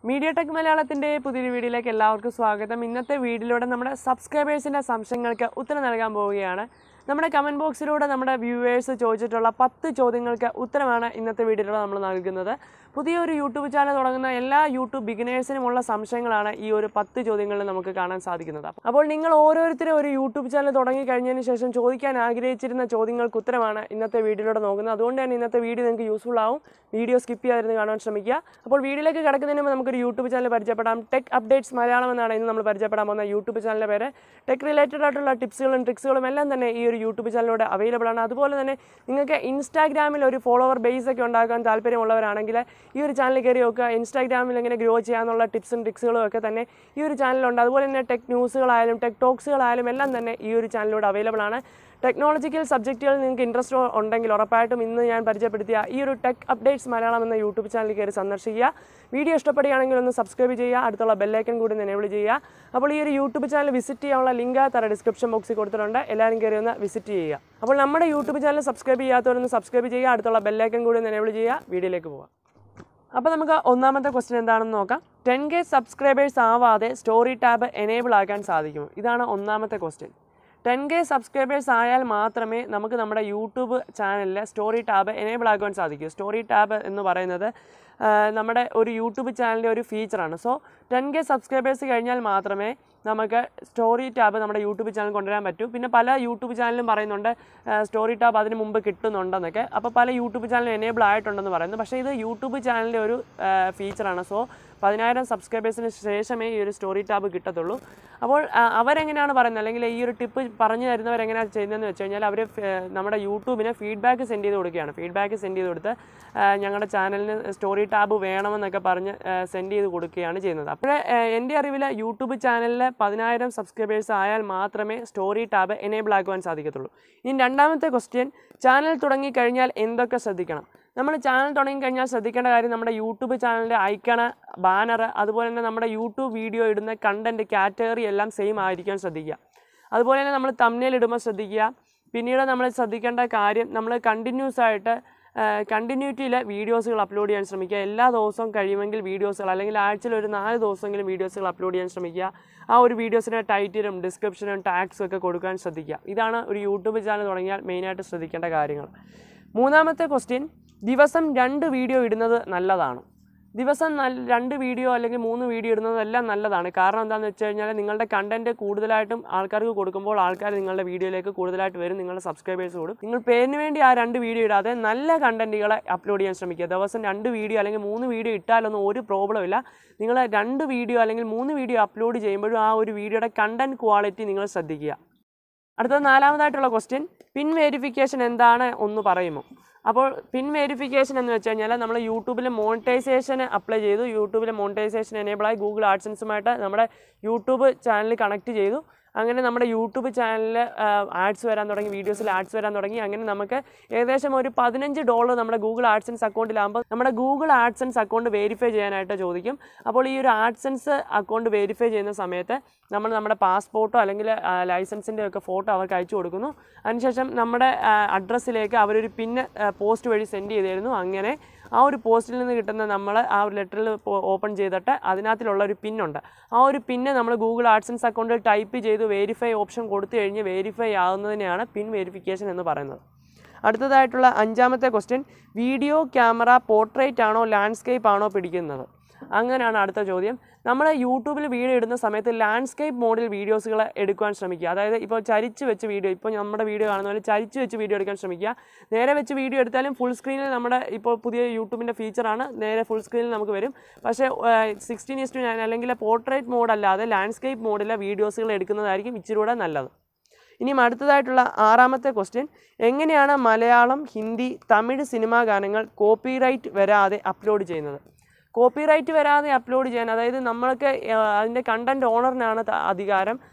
media tech മലയാളത്തിൻ്റെ പുതിയൊരു വീഡിയോയിലേക്ക് എല്ലാവർക്കും സ്വാഗതം ഇന്നത്തെ വീഡിയോയിലൂടെ നമ്മുടെ സബ്സ്ക്രൈബേഴ്സിൻ്റെ സംശയങ്ങൾക്ക് ഉത്തരം നൽകാൻ പോവുകയാണ് നമ്മുടെ കമൻറ്റ് ബോക്സിലൂടെ നമ്മുടെ വ്യൂവേഴ്സ് ചോദിച്ചിട്ടുള്ള പത്ത് ചോദ്യങ്ങൾക്ക് ഉത്തരമാണ് ഇന്നത്തെ വീഡിയോയിലൂടെ നമ്മൾ നൽകുന്നത് പുതിയൊരു യൂട്യൂബ് ചാനൽ തുടങ്ങുന്ന എല്ലാ യൂട്യൂബ് ബിഗിനേഴ്സിനുമുള്ള സംശയങ്ങളാണ് ഈ ഒരു പത്ത് ചോദ്യങ്ങളിൽ നമുക്ക് കാണാൻ സാധിക്കുന്നത് അപ്പോൾ നിങ്ങൾ ഓരോരുത്തരും ഒരു യൂട്യൂബ് ചാനൽ തുടങ്ങി കഴിഞ്ഞതിന് ശേഷം ചോദിക്കാൻ ആഗ്രഹിച്ചിരുന്ന ചോദ്യങ്ങൾക്ക് ഉത്തരമാണ് ഇന്നത്തെ വീഡിയോയിലൂടെ നോക്കുന്നത് അതുകൊണ്ട് തന്നെ ഇന്നത്തെ വീഡിയോ നിങ്ങൾക്ക് യൂസ്ഫുൾ ആവും വീഡിയോ സ്കിപ്പ് ചെയ്യാതിരുന്ന് കാണാൻ ശ്രമിക്കുക അപ്പോൾ വീഡിയോയിലേക്ക് കിടക്കുന്നതിന് മുമ്പ് നമുക്കൊരു യൂട്യൂബ് ചാനൽ പരിചയപ്പെടാം ടെക് അപ്ഡേറ്റ്സ് മലയാളം എന്നാണ് ഇന്ന് നമ്മൾ പരിചയപ്പെടാൻ പോകുന്ന യൂട്യൂബ് ചാനലിൻ്റെ പേര് ടെക് റിലേറ്റഡ് ആയിട്ടുള്ള ടിപ്സുകളും ട്രിക്സുകളും എല്ലാം തന്നെ ഈ ഒരു യൂട്യൂബ് ചാനലിലൂടെ അവൈലബിൾ ആണ് അതുപോലെ തന്നെ നിങ്ങൾക്ക് ഇൻസ്റ്റാഗ്രാമിൽ ഒരു ഫോളോവർ ബേസ് ഒക്കെ ഉണ്ടാക്കാൻ താല്പര്യമുള്ളവരാണെങ്കിൽ ഈ ഒരു ചാനൽ കയറി നോക്കുക ഇൻസ്റ്റാഗ്രാമിൽ എങ്ങനെ ഗ്രോ ചെയ്യാന്നുള്ള ടിപ്സും ട്രിക്സുകളും ഒക്കെ തന്നെ ഈ ഒരു ചാനലുണ്ട് അതുപോലെ തന്നെ ടെക് ന്യൂസുകളായാലും ടെക് ടോക്സുകളായാലും എല്ലാം തന്നെ ഈ ഒരു ചാനലിലൂടെ അവൈലബിൾ ആണ് ടെക്നോളജിക്കൽ സബ്ജക്റ്റുകളിൽ നിങ്ങൾക്ക് ഇൻട്രസ്റ്റ് ഉണ്ടെങ്കിൽ ഉറപ്പായിട്ടും ഇന്ന് ഞാൻ പരിചയപ്പെടുത്തിയ ഈ ഒരു ടെക് അപ്ഡേറ്റ്സ് മലയാളം എന്ന യൂട്യൂബ് ചാനൽ കയറി സന്ദർശിക്കുക വീഡിയോ ഇഷ്ടപ്പെടുകയാണെങ്കിൽ ഒന്ന് സബ്സ്ക്രൈബ് ചെയ്യുക അടുത്തുള്ള ബെല്ലൈക്കൻ കൂടി എനേബിൾ ചെയ്യുക അപ്പോൾ ഈ ഒരു യൂട്യൂബ് ചാനൽ വിസിറ്റ് ചെയ്യാനുള്ള ലിങ്ക് തറ ഡിസ്ക്രിപ്ഷൻ ബോക്സിൽ കൊടുത്തിട്ടുണ്ട് എല്ലാവരും കയറി ഒന്ന് വിസിറ്റ് ചെയ്യുക അപ്പോൾ നമ്മുടെ യൂട്യൂബ് ചാനൽ സബ്സ്ക്രൈബ് ചെയ്യാത്തവരൊന്ന് സബ്സ്ക്രൈബ് ചെയ്യുക അടുത്തുള്ള ബെല്ലൈക്കൻ കൂടി എനേബിൾ ചെയ്യുക വീഡിയോയിലേക്ക് പോകാം അപ്പോൾ നമുക്ക് ഒന്നാമത്തെ ക്വസ്റ്റ്യൻ എന്താണെന്ന് നോക്കാം ടെൻ കെ സബ്സ്ക്രൈബേഴ്സ് ആവാതെ സ്റ്റോറി ടാബ് എനേബിൾ ആക്കാൻ സാധിക്കുമോ ഇതാണ് ഒന്നാമത്തെ ക്വസ്റ്റ്യൻ ടെൻ കെ സബ്സ്ക്രൈബേഴ്സ് ആയാൽ മാത്രമേ നമുക്ക് നമ്മുടെ യൂട്യൂബ് ചാനലിൽ സ്റ്റോറി ടാബ് എനേബിൾ ആക്കുവാൻ സാധിക്കൂ സ്റ്റോറി ടാബ് എന്ന് പറയുന്നത് ആ, നമ്മുടെ ഒരു യൂട്യൂബ് ചാനലിൻ്റെ ഒരു ഫീച്ചറാണ് സോ ടെൻ കെ സബ്സ്ക്രൈബേഴ്സ് കഴിഞ്ഞാൽ മാത്രമേ നമുക്ക് സ്റ്റോറി ടാബ് നമ്മുടെ യൂട്യൂബ് ചാനൽ കൊണ്ടുവരാൻ പറ്റൂ പിന്നെ പല യൂട്യൂബ് ചാനലും പറയുന്നുണ്ട് സ്റ്റോറി ടാബ് അതിന് മുമ്പ് കിട്ടുന്നുണ്ടെന്നൊക്കെ അപ്പോൾ പല യൂട്യൂബ് ചാനലും എനേബിൾ ആയിട്ടുണ്ടെന്ന് പറയുന്നു പക്ഷേ ഇത് യൂട്യൂബ് ചാനലിൻ്റെ ഒരു ഫീച്ചറാണ് സോ പതിനായിരം സബ്സ്ക്രൈബേഴ്സിന് ശേഷമേ ഈ ഒരു സ്റ്റോറി ടാബ് കിട്ടത്തുള്ളൂ അപ്പോൾ ആ, അവരെങ്ങനെയാണ് പറയുന്നത് അല്ലെങ്കിൽ ഈ ഒരു ടിപ്പ് പറഞ്ഞു തരുന്നവർ എങ്ങനെയാണ് ചെയ്യുന്നതെന്ന് വെച്ച് കഴിഞ്ഞാൽ അവർ നമ്മുടെ യൂട്യൂബിന് ഫീഡ്ബാക്ക് സെൻഡ് ചെയ്ത് കൊടുക്കുകയാണ് ഫീഡ്ബാക്ക് സെൻഡ് ചെയ്ത് കൊടുത്ത് ആ, ഞങ്ങളുടെ ചാനലിന് സ്റ്റോറി ടാബ് വേണമെന്നൊക്കെ പറഞ്ഞ് സെൻഡ് ചെയ്ത് കൊടുക്കുകയാണ് ചെയ്യുന്നത് അപ്പോൾ എൻ്റെ അറിവിൽ യൂട്യൂബ് ചാനലിൽ പതിനായിരം സബ്സ്ക്രൈബേഴ്സ് ആയാൽ മാത്രമേ സ്റ്റോറി ടാബ് എനേബിൾ ആക്കുവാൻ സാധിക്കത്തുള്ളൂ ഇനി രണ്ടാമത്തെ ക്വസ്റ്റ്യൻ ചാനൽ തുടങ്ങിക്കഴിഞ്ഞാൽ എന്തൊക്കെ ശ്രദ്ധിക്കണം നമ്മൾ ചാനൽ തുടങ്ങിക്കഴിഞ്ഞാൽ ശ്രദ്ധിക്കേണ്ട കാര്യം നമ്മുടെ യൂട്യൂബ് ചാനലിൻ്റെ ഐക്കണ് ബാനർ അതുപോലെ തന്നെ നമ്മുടെ യൂട്യൂബ് വീഡിയോ ഇടുന്ന കണ്ടൻറ്റ് കാറ്റഗറി എല്ലാം സെയിം ആയിരിക്കാൻ ശ്രദ്ധിക്കുക അതുപോലെ തന്നെ നമ്മൾ തമ്മിൽ ഇടുമ്പോൾ ശ്രദ്ധിക്കുക പിന്നീട് നമ്മൾ ശ്രദ്ധിക്കേണ്ട കാര്യം നമ്മൾ കണ്ടിന്യൂസ് ആയിട്ട് കണ്ടിന്യൂറ്റിയിൽ വീഡിയോസുകൾ അപ്ലോഡ് ചെയ്യാൻ ശ്രമിക്കുക എല്ലാ ദിവസവും കഴിയുമെങ്കിൽ വീഡിയോസുകൾ അല്ലെങ്കിൽ ആഴ്ചയിൽ ഒരു നാല് ദിവസമെങ്കിലും വീഡിയോസുകൾ അപ്ലോഡ് ചെയ്യാൻ ശ്രമിക്കുക ആ ഒരു വീഡിയോസിന് ടൈറ്റിലും ഡിസ്ക്രിപ്ഷനും ടാഗ്സും ഒക്കെ കൊടുക്കാൻ ശ്രദ്ധിക്കുക ഇതാണ് ഒരു യൂട്യൂബ് ചാനൽ തുടങ്ങിയാൽ മെയിനായിട്ട് ശ്രദ്ധിക്കേണ്ട കാര്യങ്ങൾ മൂന്നാമത്തെ ക്വസ്റ്റ്യൻ ദിവസം രണ്ട് വീഡിയോ ഇടുന്നത് നല്ലതാണ് ദിവസം നല്ല രണ്ട് വീഡിയോ അല്ലെങ്കിൽ മൂന്ന് വീഡിയോ ഇടുന്നതെല്ലാം നല്ലതാണ് കാരണം എന്താണെന്ന് വെച്ച് കഴിഞ്ഞാൽ നിങ്ങളുടെ കണ്ടൻറ്റ് കൂടുതലായിട്ടും ആൾക്കാർക്ക് കൊടുക്കുമ്പോൾ ആൾക്കാർ നിങ്ങളുടെ വീഡിയോയിലേക്ക് കൂടുതലായിട്ട് വരും നിങ്ങളുടെ സബ്സ്ക്രൈബേഴ്സ് കൂടും നിങ്ങൾ പേരിന് വേണ്ടി ആ രണ്ട് വീഡിയോ ഇടാതെ നല്ല കണ്ടൻറ്റുകളെ അപ്ലോഡ് ചെയ്യാൻ ശ്രമിക്കുക ദിവസം രണ്ട് വീഡിയോ അല്ലെങ്കിൽ മൂന്ന് വീഡിയോ ഇട്ടാലൊന്നും ഒരു പ്രോബ്ലം ഇല്ല നിങ്ങൾ രണ്ട് വീഡിയോ അല്ലെങ്കിൽ മൂന്ന് വീഡിയോ അപ്ലോഡ് ചെയ്യുമ്പോഴും ആ ഒരു വീഡിയോയുടെ കണ്ടൻറ്റ് ക്വാളിറ്റി നിങ്ങൾ ശ്രദ്ധിക്കുക അടുത്ത നാലാമതായിട്ടുള്ള ക്വസ്റ്റ്യൻ പിൻ വെരിഫിക്കേഷൻ എന്താണ് ഒന്ന് പറയുമോ അപ്പോൾ പിൻ വെരിഫിക്കേഷൻ എന്ന് വെച്ച് കഴിഞ്ഞാൽ നമ്മൾ യൂട്യൂബിൽ മോണിറ്റൈസേഷൻ അപ്ലൈ ചെയ്തു യൂട്യൂബിൽ മോണിറ്റൈസേഷൻ എനേബിളായി ഗൂഗിൾ ആഡ്സൻസുമായിട്ട് നമ്മുടെ യൂട്യൂബ് ചാനൽ കണക്ട് ചെയ്തു അങ്ങനെ നമ്മുടെ യൂട്യൂബ് ചാനലിൽ ആഡ്സ് വരാൻ തുടങ്ങി വീഡിയോസിൽ ആഡ്സ് വരാൻ തുടങ്ങി അങ്ങനെ നമുക്ക് ഏകദേശം ഒരു പതിനഞ്ച് ഡോളർ നമ്മുടെ ഗൂഗിൾ ആഡ്സൻസ് അക്കൗണ്ടിലാകുമ്പോൾ നമ്മുടെ ഗൂഗിൾ ആഡ്സൻസ് അക്കൗണ്ട് വെരിഫൈ ചെയ്യാനായിട്ട് ചോദിക്കും അപ്പോൾ ഈ ഒരു ആഡ്സൻസ് അക്കൗണ്ട് വെരിഫൈ ചെയ്യുന്ന സമയത്ത് നമ്മൾ നമ്മുടെ പാസ്പോർട്ടോ അല്ലെങ്കിൽ ലൈസൻസിൻ്റെ ഒക്കെ ഫോട്ടോ അവർക്ക് അയച്ചു കൊടുക്കുന്നു അതിനുശേഷം നമ്മുടെ അഡ്രസ്സിലേക്ക് അവരൊരു പിന്നെ പോസ്റ്റ് വഴി സെൻഡ് ചെയ്ത് തരുന്നു അങ്ങനെ ആ ഒരു പോസ്റ്റിൽ നിന്ന് കിട്ടുന്ന നമ്മൾ ആ ഒരു ലെറ്ററിൽ ഓപ്പൺ ചെയ്തിട്ട് അതിനകത്തിലുള്ള ഒരു പിന്നുണ്ട് ആ ഒരു പിന്ന് നമ്മൾ ഗൂഗിൾ ആഡ്സൻസ് അക്കൗണ്ടിൽ ടൈപ്പ് ചെയ്ത് വെരിഫൈ ഓപ്ഷൻ കൊടുത്തു കഴിഞ്ഞ് വെരിഫൈ ആകുന്നതിനെയാണ് പിൻ വെരിഫിക്കേഷൻ എന്ന് പറയുന്നത് അടുത്തതായിട്ടുള്ള അഞ്ചാമത്തെ ക്വസ്റ്റ്യൻ വീഡിയോ ക്യാമറ പോർട്രേറ്റ് ആണോ ലാൻഡ്സ്കേപ്പ് ആണോ പിടിക്കുന്നത് അങ്ങനെയാണ് അടുത്ത ചോദ്യം നമ്മൾ യൂട്യൂബിൽ വീഡിയോ ഇടുന്ന സമയത്ത് ലാൻഡ്സ്കേപ്പ് മോഡിൽ വീഡിയോസുകൾ എടുക്കുവാൻ ശ്രമിക്കുക അതായത് ഇപ്പോൾ ചരിച്ച് വെച്ച് വീഡിയോ ഇപ്പോൾ നമ്മുടെ വീഡിയോ കാണുന്ന പോലെ ചരിച്ച് വെച്ച് വീഡിയോ എടുക്കാൻ ശ്രമിക്കുക നേരെ വെച്ച് വീഡിയോ എടുത്താലും ഫുൾ സ്ക്രീനിൽ നമ്മുടെ ഇപ്പോൾ പുതിയ യൂട്യൂബിൻ്റെ ഫീച്ചറാണ് നേരെ ഫുൾ സ്ക്രീനിൽ നമുക്ക് വരും പക്ഷേ സിക്സ്റ്റീൻ ഇസ് ടു നയൻ അല്ലെങ്കിൽ പോർട്രേറ്റ് മോഡ് അല്ലാതെ ലാൻഡ്സ്കേപ്പ് മോഡിലെ വീഡിയോസുകൾ എടുക്കുന്നതായിരിക്കും ഇച്ചിരി കൂടെ നല്ലത് ഇനിയും അടുത്തതായിട്ടുള്ള ആറാമത്തെ ക്വസ്റ്റ്യൻ എങ്ങനെയാണ് മലയാളം ഹിന്ദി തമിഴ് സിനിമാ ഗാനങ്ങൾ കോപ്പിറൈറ്റ് വരാതെ അപ്ലോഡ് ചെയ്യുന്നത് കോപ്പിറൈറ്റ് വരാതെ അപ്ലോഡ് ചെയ്യാൻ അതായത് നമ്മൾക്ക് ആ, അതിൻ്റെ കണ്ടൻറ് ഓണറിനാണ് ത- അധികാരം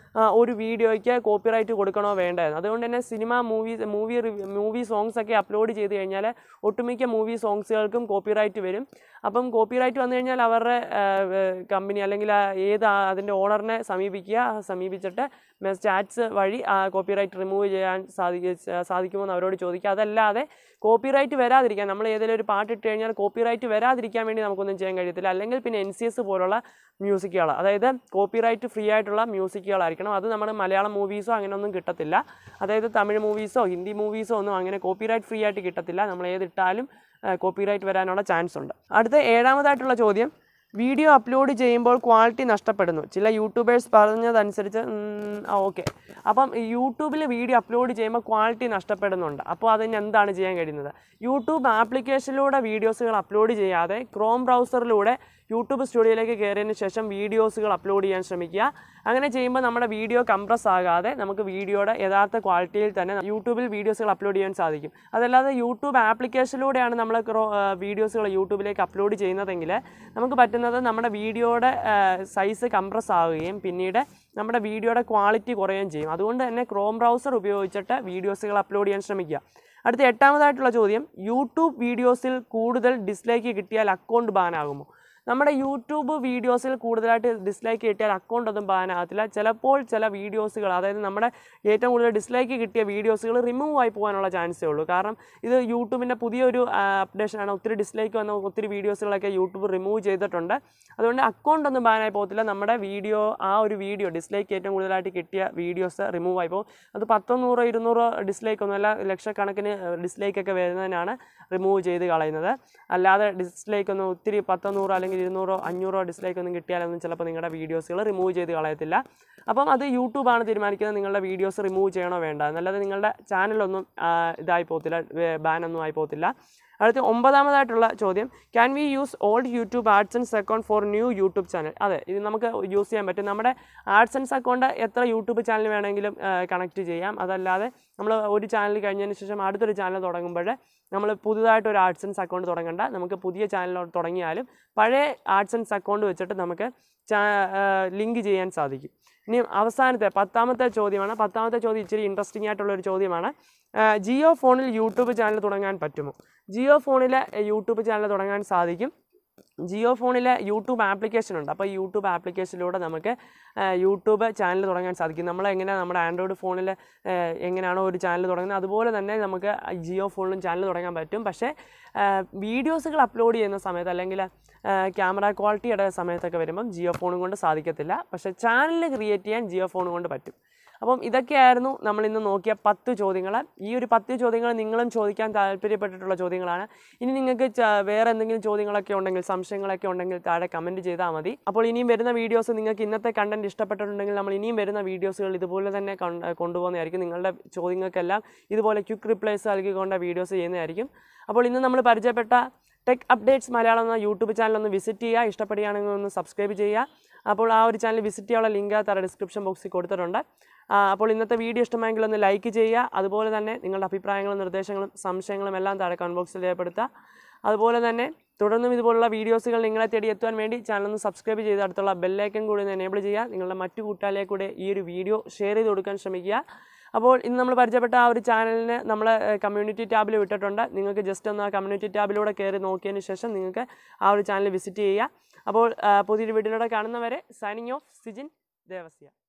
ആ, ഒരു വീഡിയോയ്ക്ക് കോപ്പിറൈറ്റ് കൊടുക്കണോ വേണ്ടതെന്ന് അതുകൊണ്ട് തന്നെ cinema movie movie movie songs ഒക്കെ അപ്ലോഡ് ചെയ്ത് കഴിഞ്ഞാൽ ഒട്ടുമിക്ക മൂവി സോങ്സുകൾക്കും കോപ്പിറൈറ്റ് വരും അപ്പം കോപ്പിറൈറ്റ് വന്നു കഴിഞ്ഞാൽ അവരുടെ കമ്പനി അല്ലെങ്കിൽ ആ ഏത് ആ അതിൻ്റെ ഓണറിനെ സമീപിക്കുക സമീപിച്ചിട്ട് ചാറ്റ്സ് വഴി ആ കോപ്പിറൈറ്റ് റിമൂവ് ചെയ്യാൻ സാധിക്ക സാധിക്കുമോ എന്ന് അവരോട് ചോദിക്കുക അതല്ലാതെ കോപ്പിറൈറ്റ് വരാതിരിക്കാൻ നമ്മൾ ഏതെങ്കിലും ഒരു പാട്ട് ഇട്ട് കഴിഞ്ഞാൽ കോപ്പിറൈറ്റ് വരാതിരിക്കാൻ വേണ്ടി നമുക്കൊന്നും ചെയ്യാൻ കഴിയത്തില്ല അല്ലെങ്കിൽ പിന്നെ എൻ സി എസ് പോലുള്ള മ്യൂസിക്കുകൾ അതായത് കോപ്പിറൈറ്റ് ഫ്രീ ആയിട്ടുള്ള മ്യൂസിക്കുകളായിരിക്കണം അത് നമ്മുടെ മലയാളം മൂവീസോ അങ്ങനെയൊന്നും കിട്ടത്തില്ല അതായത് തമിഴ് മൂവീസോ ഹിന്ദി മൂവീസോ ഒന്നും അങ്ങനെ കോപ്പിറൈറ്റ് ഫ്രീ ആയിട്ട് കിട്ടത്തില്ല നമ്മൾ ഏതിട്ടാലും കോപ്പിറൈറ്റ് വരാനുള്ള ചാൻസ് ഉണ്ട് അടുത്ത ഏഴാമതായിട്ടുള്ള ചോദ്യം വീഡിയോ അപ്ലോഡ് ചെയ്യുമ്പോൾ ക്വാളിറ്റി നഷ്ടപ്പെടുന്നു ചില യൂട്യൂബേഴ്സ് പറഞ്ഞതനുസരിച്ച് ഓക്കെ അപ്പം യൂട്യൂബിൽ വീഡിയോ അപ്ലോഡ് ചെയ്യുമ്പോൾ ക്വാളിറ്റി നഷ്ടപ്പെടുന്നുണ്ട് അപ്പോൾ അതിന് എന്താണ് ചെയ്യാൻ കഴിയുന്നത് യൂട്യൂബ് ആപ്ലിക്കേഷനിലൂടെ വീഡിയോസുകൾ അപ്ലോഡ് ചെയ്യാതെ ക്രോം ബ്രൗസറിലൂടെ യൂട്യൂബ് സ്റ്റുഡിയോയിലേക്ക് കയറിയതിന് ശേഷം വീഡിയോസുകൾ അപ്ലോഡ് ചെയ്യാൻ ശ്രമിക്കുക അങ്ങനെ ചെയ്യുമ്പോൾ നമ്മുടെ വീഡിയോ കംപ്രസ് ആകാതെ നമുക്ക് വീഡിയോയുടെ യഥാർത്ഥ ക്വാളിറ്റിയിൽ തന്നെ യൂട്യൂബിൽ വീഡിയോസുകൾ അപ്ലോഡ് ചെയ്യാൻ സാധിക്കും അതല്ലാതെ യൂട്യൂബ് ആപ്ലിക്കേഷനിലൂടെയാണ് നമ്മൾ ക്രോ വീഡിയോസുകൾ യൂട്യൂബിലേക്ക് അപ്ലോഡ് ചെയ്യുന്നതെങ്കിൽ നമുക്ക് പറ്റുന്നത് നമ്മുടെ വീഡിയോയുടെ സൈസ് കംപ്രസ് ആവുകയും പിന്നീട് നമ്മുടെ വീഡിയോയുടെ ക്വാളിറ്റി കുറയുകയും ചെയ്യും അതുകൊണ്ട് തന്നെ ക്രോം ബ്രൗസർ ഉപയോഗിച്ചിട്ട് വീഡിയോസുകൾ അപ്ലോഡ് ചെയ്യാൻ ശ്രമിക്കുക അടുത്ത എട്ടാമതായിട്ടുള്ള ചോദ്യം യൂട്യൂബ് വീഡിയോസിൽ കൂടുതൽ ഡിസ്ലൈക്ക് കിട്ടിയാൽ അക്കൗണ്ട് ബാൻ ആകുമോ നമ്മുടെ യൂട്യൂബ് വീഡിയോസിൽ കൂടുതലായിട്ട് ഡിസ്ലൈക്ക് കിട്ടിയാൽ അക്കൗണ്ട് ഒന്നും ബാനാകത്തില്ല ചിലപ്പോൾ ചില വീഡിയോസുകൾ അതായത് നമ്മുടെ ഏറ്റവും കൂടുതൽ ഡിസ്ലൈക്ക് കിട്ടിയ വീഡിയോസുകൾ റിമൂവ് ആയി പോകാനുള്ള ചാൻസേ ഉള്ളൂ കാരണം ഇത് യൂട്യൂബിൻ്റെ പുതിയൊരു അപ്ഡേഷനാണ് ഒത്തിരി ഡിസ്ലൈക്ക് വന്ന ഒത്തിരി വീഡിയോസുകളൊക്കെ യൂട്യൂബ് റിമൂവ് ചെയ്തിട്ടുണ്ട് അതുകൊണ്ട് അക്കൗണ്ട് ഒന്നും ബാനായി പോകത്തില്ല നമ്മുടെ വീഡിയോ ആ ഒരു വീഡിയോ ഡിസ്ലൈക്ക് ഏറ്റവും കൂടുതലായിട്ട് കിട്ടിയ വീഡിയോസ് റിമൂവ് ആയി പോകും അത് പത്തോ നൂറോ ഇരുന്നൂറോ ഡിസ്ലൈക്ക് ഒന്നുമല്ല ലക്ഷക്കണക്കിന് ഡിസ്ലൈക്ക് ഒക്കെ വരുന്നതിനാണ് റിമൂവ് ചെയ്ത് കളയുന്നത് അല്ലാതെ ഡിസ്ലൈക്ക് ഒന്നും ഒത്തിരി പത്തോ നൂറോ അല്ലെങ്കിൽ ഇരുന്നൂറോ അഞ്ഞൂറോ ഡിസ്ലൈക്ക് ഒന്നും കിട്ടിയാലൊന്നും ചിലപ്പോൾ നിങ്ങളുടെ വീഡിയോസുകൾ റിമൂവ് ചെയ്ത് കളയത്തില്ല അപ്പം അത് യൂട്യൂബാണ് തീരുമാനിക്കുന്നത് നിങ്ങളുടെ വീഡിയോസ് റിമൂവ് ചെയ്യണോ വേണ്ട എന്നല്ലാതെ നിങ്ങളുടെ ചാനലൊന്നും ആ, ഇതായി പോകത്തില്ല ബാനൊന്നും ആയി പോകത്തില്ല അടുത്ത ഒമ്പതാമതായിട്ടുള്ള ചോദ്യം can we use old YouTube AdSense account for new YouTube channel അതെ ഇത് നമുക്ക് യൂസ് ചെയ്യാൻ പറ്റും നമ്മുടെ ആഡ്സൻസ് അക്കൗണ്ട് എത്ര യൂട്യൂബ് ചാനൽ വേണമെങ്കിലും കണക്ട് ചെയ്യാം അതല്ലാതെ നമ്മൾ ഒരു ചാനൽ കഴിഞ്ഞതിന് ശേഷം അടുത്തൊരു ചാനൽ തുടങ്ങുമ്പോൾ നമ്മൾ പുതുതായിട്ട് ഒരു ആഡ്സൻസ് അക്കൗണ്ട് തുടങ്ങണ്ട നമുക്ക് പുതിയ ചാനൽ തുടങ്ങിയാലും പഴയ ആഡ്സൻസ് അക്കൗണ്ട് വെച്ചിട്ട് നമുക്ക് ലിങ്ക് ചെയ്യാൻ സാധിക്കും ഇനി അവസാനത്തെ പത്താമത്തെ ചോദ്യമാണ് പത്താമത്തെ ചോദ്യം ഇച്ചിരി ഇൻട്രസ്റ്റിംഗ് ആയിട്ടുള്ള ഒരു ചോദ്യമാണ് ആ, ജിയോ ഫോണിൽ യൂട്യൂബ് ചാനൽ തുടങ്ങാൻ പറ്റുമോ ജിയോ ഫോണിൽ യൂട്യൂബ് ചാനൽ തുടങ്ങാൻ സാധിക്കും ജിയോ ഫോണിൽ യൂട്യൂബ് ആപ്ലിക്കേഷൻ ഉണ്ട് അപ്പോൾ യൂട്യൂബ് ആപ്ലിക്കേഷനിലൂടെ നമുക്ക് ആ, യൂട്യൂബ് ചാനൽ തുടങ്ങാൻ സാധിക്കും നമ്മൾ എങ്ങനെ നമ്മുടെ ആൻഡ്രോയിഡ് ഫോണിൽ എങ്ങനെയാണോ ഒരു ചാനൽ തുടങ്ങുന്നത് അതുപോലെ തന്നെ നമുക്ക് ജിയോ ഫോണിലും ചാനൽ തുടങ്ങാൻ പറ്റും പക്ഷേ വീഡിയോസുകൾ അപ്ലോഡ് ചെയ്യുന്ന സമയത്ത് അല്ലെങ്കിൽ ക്യാമറ ക്വാളിറ്റിയുടെ സമയത്തൊക്കെ വരുമ്പം ജിയോ ഫോണും കൊണ്ട് സാധിക്കത്തില്ല പക്ഷേ ചാനൽ ക്രിയേറ്റ് ചെയ്യാൻ ജിയോ ഫോൺ കൊണ്ട് പറ്റും അപ്പം ഇതൊക്കെയായിരുന്നു നമ്മൾ ഇന്ന് നോക്കിയ പത്ത് ചോദ്യങ്ങൾ ഈ ഒരു പത്ത് ചോദ്യങ്ങൾ നിങ്ങളും ചോദിക്കാൻ താല്പര്യപ്പെട്ടിട്ടുള്ള ചോദ്യങ്ങളാണ് ഇനി നിങ്ങൾക്ക് ച- വേറെ എന്തെങ്കിലും ചോദ്യങ്ങളൊക്കെ ഉണ്ടെങ്കിൽ സംശയങ്ങളൊക്കെ ഉണ്ടെങ്കിൽ താഴെ കമൻറ്റ് ചെയ്താൽ മതി അപ്പോൾ ഇനിയും വരുന്ന വീഡിയോസ് നിങ്ങൾക്ക് ഇന്നത്തെ കണ്ടന്റ് ഇഷ്ടപ്പെട്ടിട്ടുണ്ടെങ്കിൽ നമ്മൾ ഇനിയും വരുന്ന വീഡിയോസുകൾ ഇതുപോലെ തന്നെ കൊണ്ട് കൊണ്ടുപോകുന്നതായിരിക്കും നിങ്ങളുടെ ചോദ്യങ്ങൾക്കെല്ലാം ഇതുപോലെ ക്വിക്ക് റിപ്ലൈസ് നൽകിക്കൊണ്ട് വീഡിയോസ് ചെയ്യുന്നതായിരിക്കും അപ്പോൾ ഇന്ന് നമ്മൾ പരിചയപ്പെട്ട ടെക് അപ്ഡേറ്റ്സ് മലയാളം എന്ന യൂട്യൂബ് ചാനൽ ഒന്ന് വിസിറ്റ് ചെയ്യുക ഇഷ്ടപ്പെടുകയാണെങ്കിൽ ഒന്ന് സബ്സ്ക്രൈബ് ചെയ്യുക അപ്പോൾ ആ ഒരു ചാനൽ വിസിറ്റ് ചെയ്യാനുള്ള ലിങ്ക് താഴെ ഡിസ്ക്രിപ്ഷൻ ബോക്സിൽ കൊടുത്തിട്ടുണ്ട് ആ, അപ്പോൾ ഇന്നത്തെ വീഡിയോ ഇഷ്ടമായെങ്കിൽ ഒന്ന് ലൈക്ക് ചെയ്യുക അതുപോലെ തന്നെ നിങ്ങളുടെ അഭിപ്രായങ്ങളും നിർദ്ദേശങ്ങളും സംശയങ്ങളും എല്ലാം താഴെ കമൻറ്റ് ബോക്സിൽ രേഖപ്പെടുത്തുക അതുപോലെ തന്നെ തുടർന്നും ഇതുപോലുള്ള വീഡിയോസുകൾ നിങ്ങളെ തേടി എത്തുവാൻ വേണ്ടി ചാനൽ ഒന്ന് സബ്സ്ക്രൈബ് ചെയ്ത് അടുത്തുള്ള ബെല്ലൈക്കൻ കൂടി ഒന്ന് എനേബിൾ ചെയ്യുക നിങ്ങളുടെ മറ്റു കൂട്ടാളിലേക്ക് കൂടെ ഈ ഒരു വീഡിയോ ഷെയർ ചെയ്ത് കൊടുക്കാൻ ശ്രമിക്കുക അപ്പോൾ ഇന്ന് നമ്മൾ പരിചയപ്പെട്ട ആ ഒരു ചാനലിന് നമ്മൾ കമ്മ്യൂണിറ്റി ടാബിൽ വിട്ടിട്ടുണ്ട് നിങ്ങൾക്ക് ജസ്റ്റ് ഒന്ന് ആ കമ്മ്യൂണിറ്റി ടാബിലൂടെ കയറി നോക്കിയതിന് ശേഷം നിങ്ങൾക്ക് ആ ഒരു ചാനൽ വിസിറ്റ് ചെയ്യുക അപ്പോൾ ആ, പുതിയൊരു വീഡിയോയിലൂടെ കാണുന്നവരെ സൈനിങ് ഓഫ് സിജിൻ ദേവസ്യ